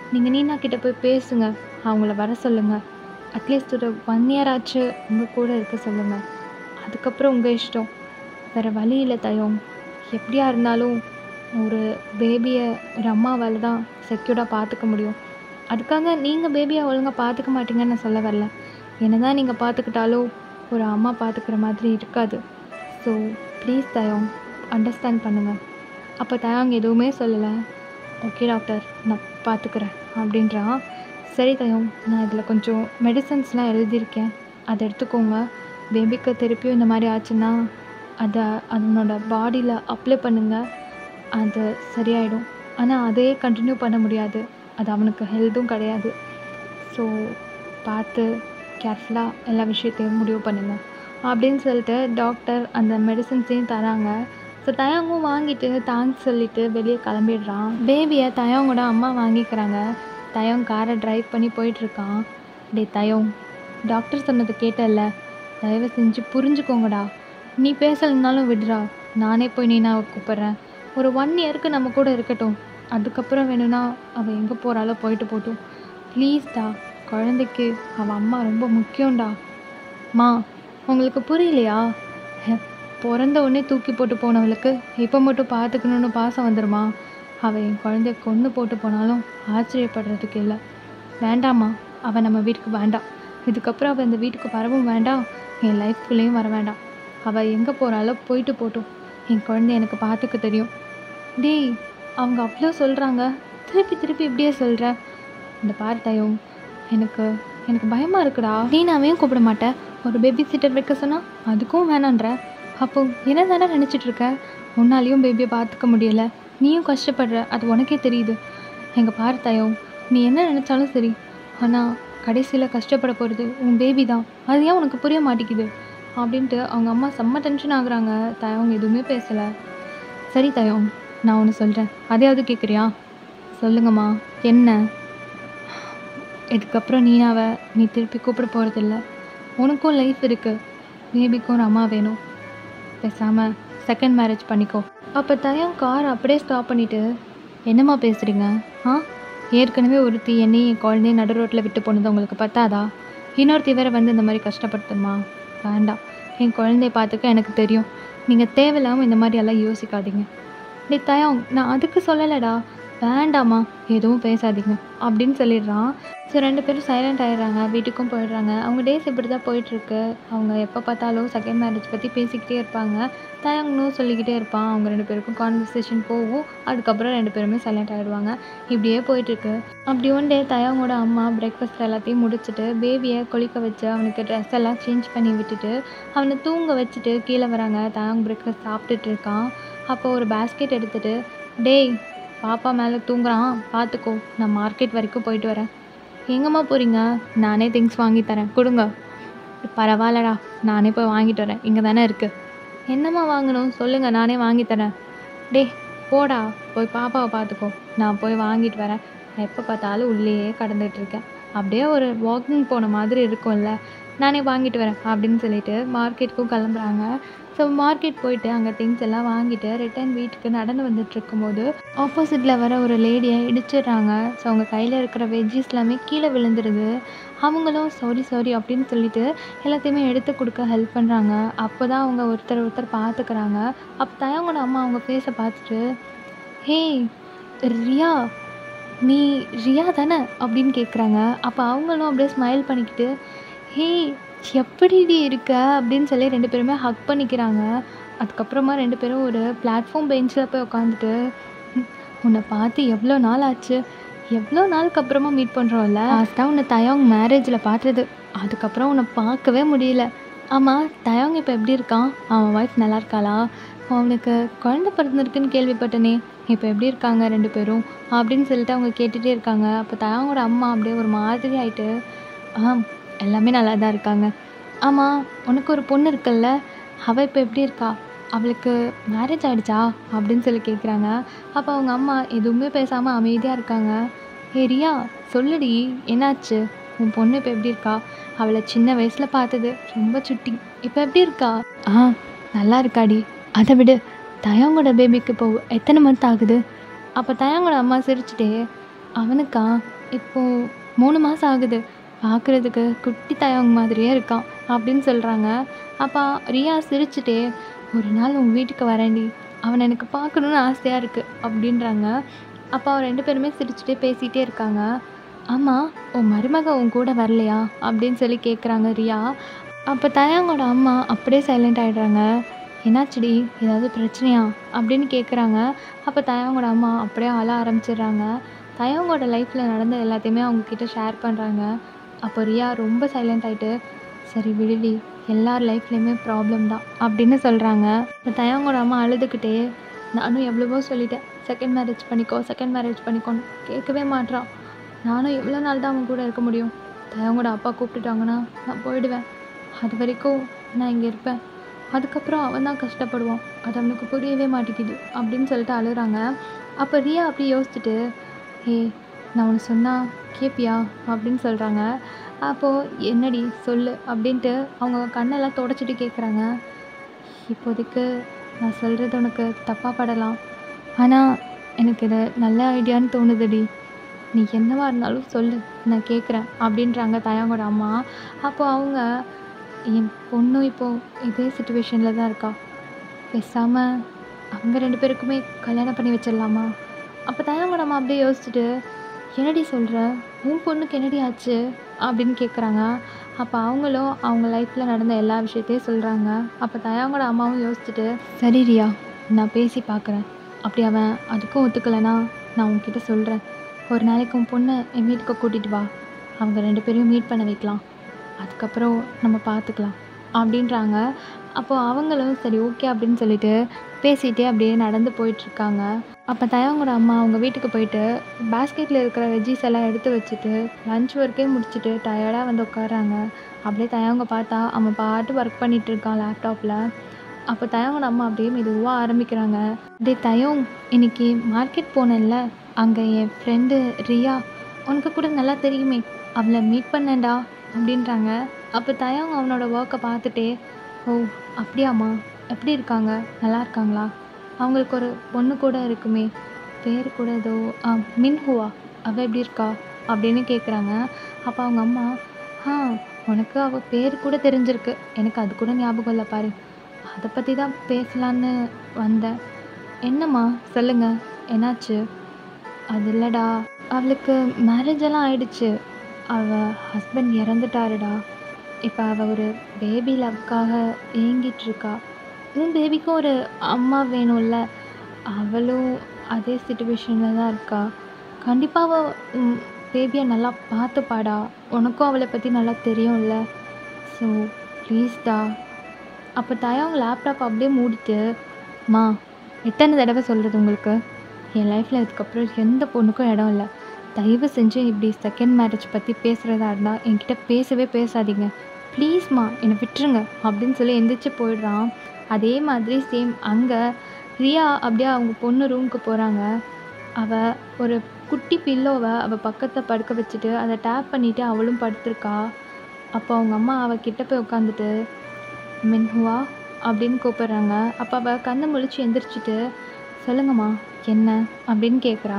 நீங்கள் நீனா கிட்ட போய் பேசுங்க அவங்கள வர சொல்லுங்கள் அட்லீஸ்ட் ஒரு ஒன் இயர் ஆச்சு உங்கள் கூட இருக்க சொல்லுங்கள் அதுக்கப்புறம் உங்கள் இஷ்டம் வேறு வழி இல்லை தயம் எப்படியா இருந்தாலும் ஒரு பேபியை ஒரு அம்மாவால் தான் செக்யூர்டாக பார்த்துக்க முடியும் அதுக்காக நீங்கள் பேபியை ஒழுங்காக பார்த்துக்க மாட்டீங்கன்னு நான் சொல்ல வரல என்ன தான் நீங்கள் பார்த்துக்கிட்டாலும் ஒரு அம்மா பார்த்துக்கிற மாதிரி இருக்காது ஸோ ப்ளீஸ் தயம் அண்டர்ஸ்டாண்ட் பண்ணுங்கள் அப்போ தயாங் எதுவுமே சொல்லலை ஓகே டாக்டர் நான் பார்த்துக்கிறேன் அப்படின்றான் சரி தயம் நான் இதில் கொஞ்சம் மெடிசன்ஸ்லாம் எழுதியிருக்கேன் அதை எடுத்துக்கோங்க பேபிக்கு திருப்பியும் இந்த மாதிரி ஆச்சுன்னா அதை அதனோட பாடியில் அப்ளை பண்ணுங்கள் அது சரியாயிடும் ஆனால் அதையே கண்டினியூ பண்ண முடியாது அது அவனுக்கு ஹெல்த்தும் கிடையாது ஸோ பார்த்து கேர்ஃபுல்லாக எல்லா விஷயத்தையும் முடிவு பண்ணுங்கள் அப்படின்னு சொல்லிட்டு டாக்டர் அந்த மெடிசன்ஸையும் தராங்க ஸோ தயாங்கும் வாங்கிட்டு தேங்க்ஸ் சொல்லிட்டு வெளியே கிளம்பிடுறான் பேபியை தயாங்கோட அம்மா வாங்கிக்கிறாங்க தயம் காரை டிரைவ் பண்ணி போயிட்டுருக்கான் டே தயம் டாக்டர் சொன்னது கேட்டல்ல தயவு செஞ்சு புரிஞ்சுக்கோங்கடா நீ பேசலைனாலும் விடுறா நானே போய் நீனாவை கூப்பிட்றேன் ஒரு ஒன் இயருக்கு நம்ம கூட இருக்கட்டும் அதுக்கப்புறம் வேணும்னா அவள் எங்கே போகிறாளோ போயிட்டு போட்டும் ப்ளீஸ்டா குழந்தைக்கு அவள் அம்மா ரொம்ப முக்கியம்டா மா உங்களுக்கு புரியலையா ஹே, பிறந்த உடனே தூக்கி போட்டு போனவளுக்கு இப்போ மட்டும் பார்த்துக்கணுன்னு பாசம் வந்துடுமா அவள் என் குழந்தைய கொன்று போட்டு போனாலும் ஆச்சரியப்படுறதுக்கு இல்லை வேண்டாம்மா அவள் நம்ம வீட்டுக்கு வேண்டாம் இதுக்கப்புறம் அவள் இந்த வீட்டுக்கு வரவும் வேண்டாம் என் லைஃப்குள்ளேயும் வர வேண்டாம் அவள் எங்கே போகிறாளோ போயிட்டு போட்டும் என் குழந்தைய எனக்கு பார்த்துக்க தெரியும் டேய் அவங்க அவ்வளோ சொல்கிறாங்க திருப்பி திருப்பி இப்படியே சொல்கிற இந்த பார் தயம் எனக்கு எனக்கு பயமாக இருக்குடா நீனாவையும் கூப்பிட மாட்டேன் ஒரு பேபி சிட்டர் வைக்க சொன்னா அதுக்கும் வேணான்ற அப்போ என்ன தானே நினச்சிட்டு இருக்க உன்னாலையும் பேபியை பார்த்துக்க முடியல நீயும் கஷ்டப்படுற அது உனக்கே தெரியுது எங்கள் பார் தயம் நீ என்ன நினச்சாலும் சரி ஆனால் கடைசியில் கஷ்டப்பட போகிறது உன் பேபி தான் அது ஏன் உனக்கு புரிய மாட்டேங்குது அப்படின்ட்டு அவங்க அம்மா செம்ம டென்ஷன் ஆகுறாங்க தயம் எதுவுமே பேசலை சரி தயம் நான் ஒன்று சொல்கிறேன் அதையாவது கேட்குறியா சொல்லுங்கம்மா என்ன இதுக்கப்புறம் நீனாவை நீ திருப்பி கூப்பிட போகிறதில்ல உனக்கும் லைஃப் இருக்குது பேபிக்கும் ஒரு அம்மா வேணும் பேசாமல் செகண்ட் மேரேஜ் பண்ணிக்கோ அப்போ தயம் கார் அப்படியே ஸ்டாப் பண்ணிவிட்டு என்னம்மா பேசுகிறீங்க ஆ ஏற்கனவே ஒருத்தி என்னையும் என் குழந்தையும் நடு ரோட்டில் விட்டு போனது உங்களுக்கு பத்தாதா இன்னொருத்தி வேற வந்து இந்த மாதிரி கஷ்டப்படுத்துமா வேண்டாம் என் குழந்தைய பார்த்துக்க எனக்கு தெரியும் நீங்கள் தேவையில்லாமல் இந்த மாதிரி எல்லாம் யோசிக்காதீங்க டே தயம் நான் அதுக்கு சொல்லலைடா வேண்டாம்மா எதுவும் பேசாதீங்க அப்படின்னு சொல்லிடுறான் ஸோ ரெண்டு பேரும் சைலண்ட் ஆயிடுறாங்க வீட்டுக்கும் போயிடுறாங்க அவங்க டேஸ் இப்படி தான் போயிட்டுருக்கு அவங்க எப்போ பார்த்தாலும் செகண்ட் மேரேஜ் பற்றி பேசிக்கிட்டே இருப்பாங்க தயங்கனும் சொல்லிக்கிட்டே இருப்பான் அவங்க ரெண்டு பேருக்கும் கான்வர்சேஷன் போகும் அதுக்கப்புறம் ரெண்டு பேருமே சைலண்ட் ஆகிடுவாங்க இப்படியே போயிட்டுருக்கு அப்படி ஒன் டே தயங்கோட அம்மா பிரேக்ஃபாஸ்ட் எல்லாத்தையும் முடிச்சுட்டு பேபியை குளிக்க வச்சு அவனுக்கு ட்ரெஸ் எல்லாம் சேஞ்ச் பண்ணி விட்டுட்டு அவனை தூங்க வச்சுட்டு கீழே வராங்க தயங் பிரேக்ஃபாஸ்ட் சாப்பிட்டுட்டு இருக்கான் அப்போ ஒரு பேஸ்கெட் எடுத்துட்டு டேய் பாப்பா மேலே தூங்குறான் பார்த்துக்கோ நான் மார்க்கெட் வரைக்கும் போயிட்டு வரேன் எங்கம்மா போகிறீங்க நானே திங்ஸ் வாங்கி தரேன் கொடுங்க பரவாயில்லடா நானே போய் வாங்கிட்டு வரேன் இங்கே தானே இருக்குது என்னம்மா வாங்கணும் சொல்லுங்கள் நானே வாங்கி தரேன் டேய் போடா போய் பாப்பாவை பார்த்துக்கோ நான் போய் வாங்கிட்டு வரேன் எப்போ பார்த்தாலும் உள்ளேயே கடந்துட்டு இருக்கேன் அப்படியே ஒரு வாக்கிங் போன மாதிரி இருக்கும்ல நானே வாங்கிட்டு வரேன் அப்படின்னு சொல்லிட்டு மார்க்கெட்டுக்கும் கிளம்புறாங்க ஸோ மார்க்கெட் போயிட்டு அங்கே திங்ஸ் எல்லாம் வாங்கிட்டு ரிட்டர்ன் வீட்டுக்கு நடந்து வந்துட்டு இருக்கும்போது ஆப்போசிட்டில் வர ஒரு லேடியை இடிச்சிடுறாங்க ஸோ அவங்க கையில் இருக்கிற வெஜ்ஜிஸ் எல்லாமே கீழே விழுந்துருது அவங்களும் சாரி சாரி அப்படின்னு சொல்லிட்டு எல்லாத்தையுமே எடுத்து கொடுக்க ஹெல்ப் பண்ணுறாங்க அப்போ தான் அவங்க ஒருத்தர் ஒருத்தர் பார்த்துக்கிறாங்க அப்போ தயவங்களோட அம்மா அவங்க ஃபேஸை பார்த்துட்டு ஹே ரியா நீ ரியா தானே அப்படின்னு கேட்குறாங்க அப்போ அவங்களும் அப்படியே ஸ்மைல் பண்ணிக்கிட்டு ஹே எப்படிடி இருக்க அப்படின்னு சொல்லி ரெண்டு பேருமே ஹக் பண்ணிக்கிறாங்க அதுக்கப்புறமா ரெண்டு பேரும் ஒரு பிளாட்ஃபார்ம் பெஞ்சில் போய் உட்காந்துட்டு உன்னை பார்த்து எவ்வளோ நாள் ஆச்சு எவ்வளோ நாளுக்கு அப்புறமா மீட் பண்ணுறோம்ல லாஸ்ட்டாக உன்னை தயாங் மேரேஜில் பார்த்தது அதுக்கப்புறம் உன்னை பார்க்கவே முடியல ஆமாம் தயாங் இப்போ எப்படி இருக்கான் அவன் ஒய்ஃப் நல்லா இருக்காளா அவனுக்கு குழந்தை பிறந்திருக்குன்னு கேள்விப்பட்டனே இப்போ எப்படி இருக்காங்க ரெண்டு பேரும் அப்படின்னு சொல்லிட்டு அவங்க கேட்டுகிட்டே இருக்காங்க அப்போ தயாங்கோட அம்மா அப்படியே ஒரு மாதிரி ஆயிட்டு ஆ எல்லாமே நல்லா தான் இருக்காங்க ஆமாம் உனக்கு ஒரு பொண்ணு இருக்குல்ல அவள் இப்போ எப்படி இருக்கா அவளுக்கு மேரேஜ் ஆயிடுச்சா அப்படின்னு சொல்லி கேட்குறாங்க அப்போ அவங்க அம்மா எதுவுமே பேசாமல் அமைதியாக இருக்காங்க ஏ ரியா சொல்லுடி என்னாச்சு உன் பொண்ணு இப்போ எப்படி இருக்கா அவளை சின்ன வயசில் பார்த்தது ரொம்ப சுட்டி இப்போ எப்படி இருக்கா ஆ நல்லா இருக்காடி அதை விடு தயாங்கோட பேபிக்கு இப்போ எத்தனை மந்த் ஆகுது அப்போ தயாங்கோட அம்மா சிரிச்சுட்டே அவனுக்கா இப்போது மூணு மாதம் ஆகுது பார்க்குறதுக்கு குட்டி தயவங்க மாதிரியே இருக்கான் அப்படின்னு சொல்கிறாங்க அப்போ ரியா சிரிச்சுட்டே ஒரு நாள் உங்கள் வீட்டுக்கு வரேன்டி அவனை எனக்கு பார்க்கணுன்னு ஆசையாக இருக்குது அப்படின்றாங்க அப்போ அவன் ரெண்டு பேருமே சிரிச்சுட்டே பேசிகிட்டே இருக்காங்க ஆமாம் உன் மருமக உன் கூட வரலையா அப்படின்னு சொல்லி கேட்குறாங்க ரியா அப்போ தயாங்கோட அம்மா அப்படியே சைலண்ட் ஆகிடுறாங்க என்னாச்சுடி ஏதாவது பிரச்சனையா அப்படின்னு கேட்குறாங்க அப்போ தயாங்கோட அம்மா அப்படியே அழ ஆரம்பிச்சிடுறாங்க தயாங்கோட லைஃப்பில் நடந்த எல்லாத்தையுமே அவங்கக்கிட்ட ஷேர் பண்ணுறாங்க அப்போ ரியா ரொம்ப சைலண்ட் ஆகிட்டு சரி விடுடி எல்லார் லைஃப்லேயுமே ப்ராப்ளம் தான் அப்படின்னு சொல்கிறாங்க இப்போ தயாங்கோட அம்மா அழுதுகிட்டே நானும் எவ்வளவோ சொல்லிட்டேன் செகண்ட் மேரேஜ் பண்ணிக்கோ செகண்ட் மேரேஜ் பண்ணிக்கோன்னு கேட்கவே மாட்றான் நானும் எவ்வளோ நாள் தான் அவன் கூட இருக்க முடியும் தயாங்கோட அப்பா கூப்பிட்டுட்டாங்கன்னா நான் போயிடுவேன் அது வரைக்கும் நான் இங்கே இருப்பேன் அதுக்கப்புறம் அவன் தான் கஷ்டப்படுவான் அது அவனுக்கு புரியவே மாட்டேங்குது அப்படின்னு சொல்லிட்டு அழுகுறாங்க அப்போ ரியா அப்படி யோசிச்சுட்டு ஏ நான் உனக்கு சொன்னால் கேப்பியா அப்படின்னு சொல்கிறாங்க அப்போது என்னடி சொல்லு அப்படின்ட்டு அவங்க கண்ணெல்லாம் தொடச்சிட்டு கேட்குறாங்க இப்போதைக்கு நான் சொல்கிறது உனக்கு தப்பாக படலாம் ஆனால் எனக்கு இது நல்ல ஐடியான்னு தோணுதுடி நீ என்னவா இருந்தாலும் சொல்லு நான் கேட்குறேன் அப்படின்றாங்க தயாங்கோட அம்மா அப்போ அவங்க என் பொண்ணும் இப்போது இதே சுச்சுவேஷனில் தான் இருக்கா பேசாமல் அவங்க ரெண்டு பேருக்குமே கல்யாணம் பண்ணி வச்சிடலாமா அப்போ தயாங்கோட அம்மா அப்படியே யோசிச்சுட்டு என்னடி சொல்கிற உன் பொண்ணுக்கு என்னடி ஆச்சு அப்படின்னு கேட்குறாங்க அப்போ அவங்களும் அவங்க லைஃப்பில் நடந்த எல்லா விஷயத்தையும் சொல்கிறாங்க அப்போ தயாங்கோட அம்மாவும் யோசிச்சுட்டு சரி ரியா நான் பேசி பார்க்குறேன் அப்படி அவன் அதுக்கும் ஒத்துக்கலைன்னா நான் உன்கிட்ட சொல்கிறேன் ஒரு நாளைக்கு உன் பொண்ணை என் வீட்டுக்கு கூட்டிகிட்டு வா அவங்க ரெண்டு பேரையும் மீட் பண்ண வைக்கலாம் அதுக்கப்புறம் நம்ம பார்த்துக்கலாம் அப்படின்றாங்க அப்போது அவங்களும் சரி ஓகே அப்படின்னு சொல்லிட்டு பேசிகிட்டே அப்படியே நடந்து போயிட்டுருக்காங்க அப்போ தயவங்களோட அம்மா அவங்க வீட்டுக்கு போயிட்டு பேஸ்கெட்டில் இருக்கிற வெஜ்ஜீஸ் எல்லாம் எடுத்து வச்சுட்டு லஞ்ச் ஒர்க்கே முடிச்சுட்டு டயர்டாக வந்து உட்காராங்க அப்படியே தயவங்க பார்த்தா அவன் பாட்டு ஒர்க் பண்ணிகிட்டு இருக்கான் லேப்டாப்பில் அப்போ தயவங்களோட அம்மா அப்படியே மெதுவாக ஆரம்பிக்கிறாங்க டே தயம் இன்னைக்கு மார்க்கெட் போனேன்ல அங்கே என் ஃப்ரெண்டு ரியா உனக்கு கூட நல்லா தெரியுமே அவளை மீட் பண்ணேன்டா அப்படின்றாங்க அப்போ தயவங்க அவனோட ஒர்க்கை பார்த்துட்டே ஓ அப்படியாம்மா எப்படி இருக்காங்க நல்லா இருக்காங்களா அவங்களுக்கு ஒரு பொண்ணு கூட இருக்குமே பேர் கூட ஏதோ ஆ மின்ஹுவா அவள் எப்படி இருக்கா அப்படின்னு கேட்குறாங்க அப்போ அவங்க அம்மா ஆ உனக்கு அவள் பேர் கூட தெரிஞ்சிருக்கு எனக்கு அது கூட ஞாபகம் இல்லை பாரு அதை பற்றி தான் பேசலான்னு வந்தேன் என்னம்மா சொல்லுங்க என்னாச்சு அது இல்லைடா அவளுக்கு மேரேஜ் எல்லாம் ஆயிடுச்சு அவள் ஹஸ்பண்ட் இறந்துட்டாருடா இப்போ அவள் ஒரு பேபி லவ்க்காக ஏங்கிட்டு இருக்கா உன் பேபிக்கும் ஒரு அம்மா வேணும்ல அவளும் அதே சுச்சுவேஷனில் தான் இருக்கா கண்டிப்பாக அவள் உன் பேபியை நல்லா பார்த்துப்பாடா உனக்கும் அவளை பற்றி நல்லா தெரியும்ல ஸோ ப்ளீஸ்டா அப்போ தாயா அவங்க லேப்டாப் அப்படியே மூடிட்டு மா எத்தனை தடவை சொல்கிறது உங்களுக்கு என் லைஃப்பில் இதுக்கப்புறம் எந்த பொண்ணுக்கும் இடம் இல்லை தயவு செஞ்சு இப்படி செகண்ட் மேரேஜ் பற்றி பேசுகிறதா இருந்தால் என்கிட்ட பேசவே பேசாதீங்க ப்ளீஸ்மா என்னை விட்டுருங்க அப்படின்னு சொல்லி எந்திரிச்சு போயிடுறான் அதே மாதிரி சேம் அங்கே ரியா அப்படியே அவங்க பொண்ணு ரூமுக்கு போகிறாங்க அவள் ஒரு குட்டி பில்லோவை அவள் பக்கத்தில் படுக்க வச்சுட்டு அதை டேப் பண்ணிவிட்டு அவளும் படுத்திருக்கா அப்போ அவங்க அம்மா அவள் கிட்ட போய் உட்காந்துட்டு மின்ஹுவா அப்படின்னு கூப்பிடுறாங்க அப்போ அவள் கண்ணை முழிச்சு எந்திரிச்சிட்டு சொல்லுங்கம்மா என்ன அப்படின்னு கேட்குறா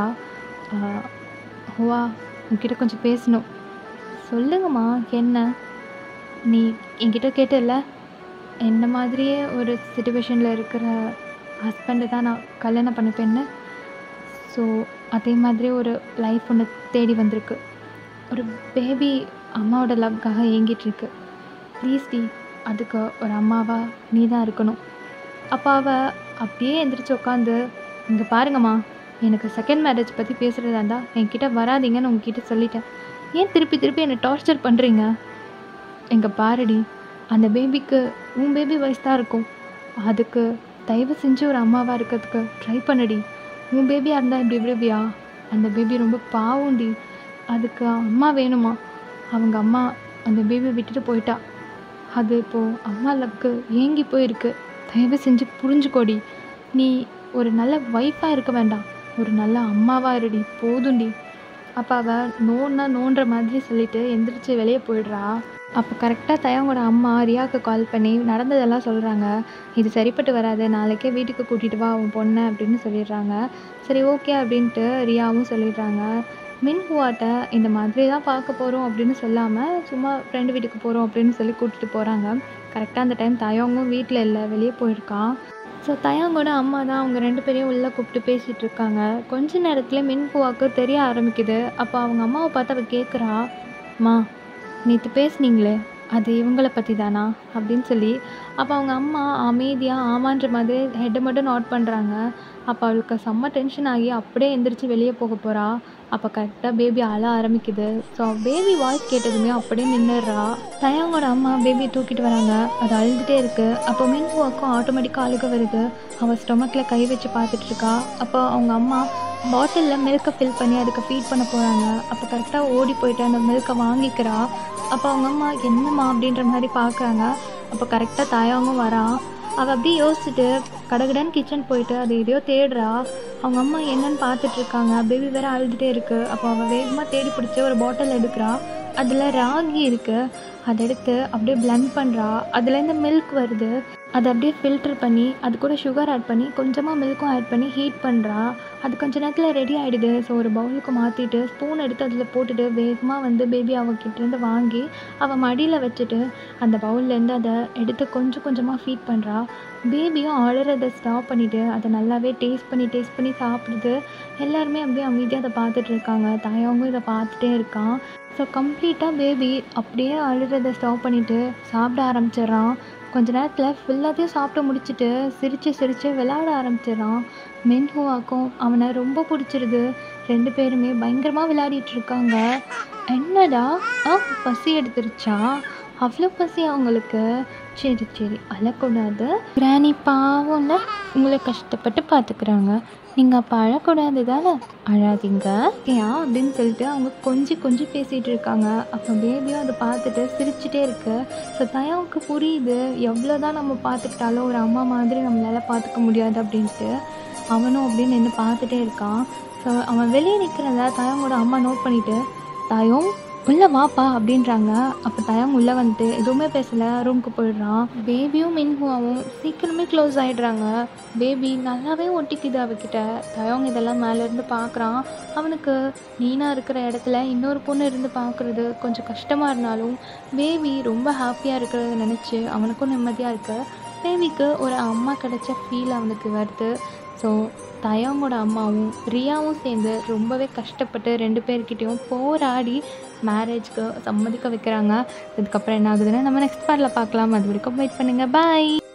ஹுவா உன்கிட்ட கொஞ்சம் பேசணும் சொல்லுங்கம்மா என்ன நீ என்கிட்ட கேட்டல என்ன மாதிரியே ஒரு சுச்சுவேஷனில் இருக்கிற ஹஸ்பண்டை தான் நான் கல்யாணம் பண்ணிப்பேன்னு ஸோ அதே மாதிரி ஒரு லைஃப் ஒன்று தேடி வந்திருக்கு ஒரு பேபி அம்மாவோட லவ்க்காக ஏங்கிட்டு இருக்கு ப்ளீஸ் டி அதுக்கு ஒரு அம்மாவா நீ தான் இருக்கணும் அப்போ அவள் அப்படியே எந்திரிச்சு உட்காந்து இங்கே பாருங்கம்மா எனக்கு செகண்ட் மேரேஜ் பற்றி பேசுகிறதா இருந்தால் என்கிட்ட வராதீங்கன்னு உங்ககிட்ட சொல்லிட்டேன் ஏன் திருப்பி திருப்பி என்னை டார்ச்சர் பண்ணுறீங்க எங்கே பாருடி அந்த பேபிக்கு உன் பேபி வயசு தான் இருக்கும் அதுக்கு தயவு செஞ்சு ஒரு அம்மாவாக இருக்கிறதுக்கு ட்ரை பண்ணுடி உன் பேபியாக இருந்தால் இப்படி விடுவியா அந்த பேபி ரொம்ப பாவம்டி அதுக்கு அம்மா வேணுமா அவங்க அம்மா அந்த பேபியை விட்டுட்டு போயிட்டா அது இப்போது அம்மா லவ்க்கு ஏங்கி போயிருக்கு தயவு செஞ்சு புரிஞ்சுக்கோடி நீ ஒரு நல்ல ஒய்ஃபாக இருக்க வேண்டாம் ஒரு நல்ல அம்மாவாக இருடி போதும்டி அப்போ அவள் நோன்னா நோன்ற மாதிரி சொல்லிட்டு எந்திரிச்சு வெளியே போயிடுறா அப்போ கரெக்டாக தயவங்களோட அம்மா ரியாவுக்கு கால் பண்ணி நடந்ததெல்லாம் சொல்கிறாங்க இது சரிப்பட்டு வராது நாளைக்கே வீட்டுக்கு கூட்டிகிட்டு வா உன் பொண்ணை அப்படின்னு சொல்லிடுறாங்க சரி ஓகே அப்படின்ட்டு ரியாவும் சொல்லிடுறாங்க மின்ஹுவாட்ட இந்த மாதிரி தான் பார்க்க போகிறோம் அப்படின்னு சொல்லாமல் சும்மா ஃப்ரெண்டு வீட்டுக்கு போகிறோம் அப்படின்னு சொல்லி கூட்டிகிட்டு போகிறாங்க கரெக்டாக அந்த டைம் தயோங்கும் வீட்டில் இல்லை வெளியே போயிருக்கான் ஸோ தயாங்கோட அம்மா தான் அவங்க ரெண்டு பேரையும் உள்ளே கூப்பிட்டு பேசிகிட்டு இருக்காங்க கொஞ்ச நேரத்தில் மின்ஹுவாக்கு தெரிய ஆரம்பிக்குது அப்போ அவங்க அம்மாவை பார்த்து அவள் கேட்குறா அம்மா நேற்று பேசுனீங்களே அது இவங்கள பற்றி தானா அப்படின்னு சொல்லி அப்போ அவங்க அம்மா அமைதியாக ஆமான்ற மாதிரி ஹெட்டை மட்டும் நோட் பண்ணுறாங்க அப்போ அவளுக்கு செம்ம டென்ஷன் ஆகி அப்படியே எந்திரிச்சு வெளியே போக போகிறா அப்போ கரெக்டாக பேபி அழ ஆரம்பிக்குது ஸோ பேபி வாய்ஸ் கேட்டதுமே அப்படியே நின்றுடுறா தயாங்கோட அம்மா பேபியை தூக்கிட்டு வராங்க அது அழுதுகிட்டே இருக்குது அப்போ மின்ஹுவாக்கும் ஆட்டோமேட்டிக்காக அழுக வருது அவள் ஸ்டொமக்கில் கை வச்சு பார்த்துட்டு இருக்கா அப்போ அவங்க அம்மா பாட்டிலில் மில்கை ஃபில் பண்ணி அதுக்கு ஃபீட் பண்ண போகிறாங்க அப்போ கரெக்டாக ஓடி போயிட்டு அந்த மில்கை வாங்கிக்கிறா அப்போ அவங்க அம்மா என்னம்மா அப்படின்ற மாதிரி பார்க்குறாங்க அப்போ கரெக்டாக தாயாவும் வரா அவள் அப்படியே யோசிச்சுட்டு கடகடன்னு கிச்சன் போயிட்டு அது எதையோ தேடுறா அவங்க அம்மா என்னன்னு பார்த்துட்டு இருக்காங்க பேபி வேற அழுதுகிட்டே இருக்குது அப்போ அவள் வேகமாக தேடி பிடிச்சி ஒரு பாட்டில் எடுக்கிறா அதில் ராகி இருக்குது அதை எடுத்து அப்படியே பிளெண்ட் பண்ணுறா அதுலேருந்து மில்க் வருது அதை அப்படியே ஃபில்டர் பண்ணி அது கூட சுகர் ஆட் பண்ணி கொஞ்சமாக மில்க்கும் ஆட் பண்ணி ஹீட் பண்ணுறா அது கொஞ்ச நேரத்தில் ரெடி ஆகிடுது ஸோ ஒரு பவுலுக்கு மாற்றிட்டு ஸ்பூன் எடுத்து அதில் போட்டுட்டு வேகமாக வந்து பேபி அவகிட்டேருந்து வாங்கி அவள் மடியில் வச்சுட்டு அந்த பவுல்லேருந்து அதை எடுத்து கொஞ்சம் கொஞ்சமாக ஃபீட் பண்ணுறா பேபியும் அழுறதை ஸ்டாப் பண்ணிவிட்டு அதை நல்லாவே டேஸ்ட் பண்ணி டேஸ்ட் பண்ணி சாப்பிடுது எல்லாருமே அப்படியே அமைதியாக அதை பார்த்துட்டு இருக்காங்க தாயாவும் இதை பார்த்துட்டே இருக்கான் ஸோ கம்ப்ளீட்டாக பேபி அப்படியே அழுறதை ஸ்டாப் பண்ணிவிட்டு சாப்பிட ஆரம்பிச்சிடுறான் கொஞ்ச நேரத்தில் ஃபுல்லாத்தையும் சாப்பிட்டு முடிச்சுட்டு சிரித்து சிரித்து விளையாட ஆரம்பிச்சிடுறான் மென்ஹுவாக்கும் அவனை ரொம்ப பிடிச்சிருது ரெண்டு பேருமே பயங்கரமாக விளையாடிட்டு இருக்காங்க என்னடா ஆ பசி எடுத்துருச்சா அவ்வளோ பசி அவங்களுக்கு சரி சரி அழக்கூடாது கிராணி பாவம்ல உங்களை கஷ்டப்பட்டு பார்த்துக்குறாங்க நீங்கள் அப்போ அழக்கூடாது தானே அழாதீங்க ஏன் அப்படின்னு சொல்லிட்டு அவங்க கொஞ்சி கொஞ்சி பேசிகிட்டு இருக்காங்க அப்போ பேபியும் அதை பார்த்துட்டு சிரிச்சிட்டே இருக்கு ஸோ தயாவுக்கு புரியுது எவ்வளோ தான் நம்ம பார்த்துக்கிட்டாலும் ஒரு அம்மா மாதிரி நம்மளால் பார்த்துக்க முடியாது அப்படின்ட்டு அவனும் அப்படின்னு நின்று பார்த்துட்டே இருக்கான் ஸோ அவன் வெளியே நிற்கிறத தயாவோட அம்மா நோட் பண்ணிவிட்டு தாயும் உள்ளே வாப்பா அப்படின்றாங்க அப்போ தயாங் உள்ளே வந்துட்டு எதுவுமே பேசலை ரூமுக்கு போயிடுறான் பேபியும் மின்ஹுவாவும் சீக்கிரமே க்ளோஸ் ஆகிடுறாங்க பேபி நல்லாவே ஒட்டிக்குது அவகிட்ட தயாங் இதெல்லாம் மேலேருந்து பார்க்குறான் அவனுக்கு நீனா இருக்கிற இடத்துல இன்னொரு பொண்ணு இருந்து பார்க்குறது கொஞ்சம் கஷ்டமாக இருந்தாலும் பேபி ரொம்ப ஹாப்பியாக இருக்கிறத நினச்சி அவனுக்கும் நிம்மதியாக இருக்கு பேபிக்கு ஒரு அம்மா கிடைச்ச ஃபீல் அவனுக்கு வருது ஸோ தயாங்கோட அம்மாவும் ரியாவும் சேர்ந்து ரொம்பவே கஷ்டப்பட்டு ரெண்டு பேர்கிட்டயும் போராடி மேரேஜ்க்கு சம்மதிக்க வைக்கிறாங்க இதுக்கப்புறம் என்ன ஆகுதுன்னு நம்ம நெக்ஸ்ட் பார்ட்டில் பார்க்கலாம் அது வரைக்கும் வெயிட் பண்ணுங்கள் பாய்